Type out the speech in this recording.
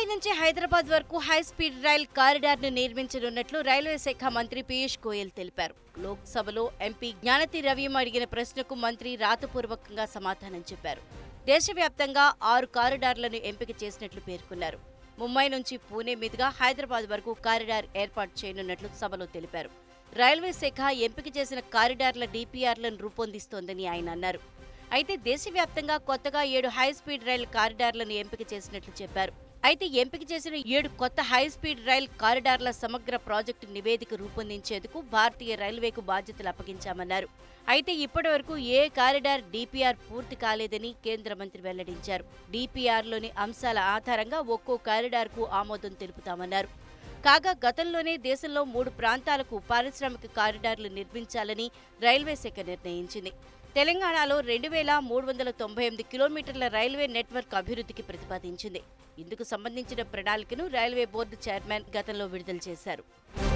నుంచి హైదరాబాద్ వరకు high speed rail corridor ను నిర్మించనున్నట్లు రైల్వే శాఖ మంత్రి పీయూష్ గోయల్ తెలిపారు లోక్సభలో ఎంపీ జ్ఞానతి రవియం అడిగిన ప్రశ్నకు మంత్రి రాతపూర్వకంగా సమాధానం చెప్పారు దేశవ్యాప్తంగా ఆరు కారిడార్లను ఎంపిక చేసినట్లు పేర్కొన్నారు ముంబై నుంచి పూణే మీదుగా హైదరాబాద్ వరకు కారిడార్ ఏర్పాటు చేయనున్నట్లు సభలో తెలిపారు రైల్వే శాఖ ఎంపిక చేసిన కారిడార్ల డిపిఆర్లను రూపొందిస్తోందని ఆయన అన్నారు అయితే దేశవ్యాప్తంగా కొత్తగా ఏడు హై స్పీడ్ రైల్ కారిడార్లను ఎంపిక చేసినట్లు చెప్పారు అయితే ఎంపిక చేసిన ఏడు కొత్త హై స్పీడ్ రైల్ కారిడార్ల సమగ్ర ప్రాజెక్టు నివేదిక రూపొందించేందుకు భారతీయ రైల్వేకు బాధ్యతలు అప్పగించామన్నారు అయితే ఇప్పటివరకు ఏ కారిడార్ డిపిఆర్ పూర్తి కాలేదని కేంద్ర మంత్రి వెల్లడించారు డిపిఆర్లోని అంశాల ఆధారంగా ఒక్కో కారిడార్కు ఆమోదం తెలుపుతామన్నారు కాగా గతంలోనే దేశంలో మూడు ప్రాంతాలకు పారిశ్రామిక కారిడార్లు నిర్మించాలని రైల్వే శాఖ నిర్ణయించింది తెలంగాణలో రెండు వేల మూడు వందల తొంభై ఎనిమిది కిలోమీటర్ల రైల్వే నెట్వర్క్ అభివృద్ధికి ప్రతిపాదించింది ఇందుకు సంబంధించిన ప్రణాళికను రైల్వే బోర్డు చైర్మన్ గతంలో విడుదల చేశారు